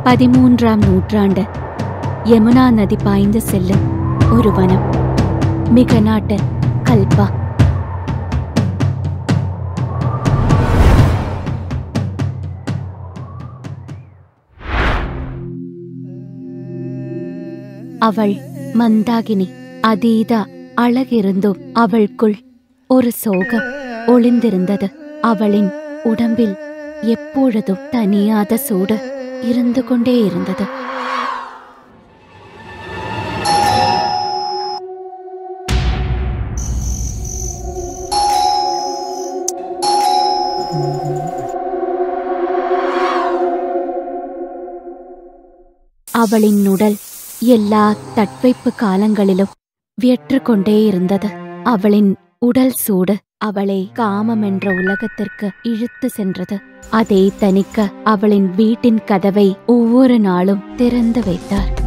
பதிமூன்றாம் நூற்றாண்டு யமுனா நதி பாய்ந்து செல்லும் ஒரு வனம் மிக நாட்டு கல்பா அவள் மந்தாகினி அதீத அழகிருந்தும் அவளுக்குள் ஒரு சோகம் ஒளிந்திருந்தது அவளின் உடம்பில் எப்பொழுதும் தனியாத சூடு இருந்து கொண்டே இருந்தது அவளின் உடல் எல்லா தட்வைப்பு காலங்களிலும் வியற்று கொண்டே இருந்தது அவளின் உடல் சூடு அவளை காமம் என்ற உலகத்திற்கு இழுத்து சென்றது அதை தணிக்க அவளின் வீட்டின் கதவை ஒவ்வொரு நாளும் திறந்து வைத்தார்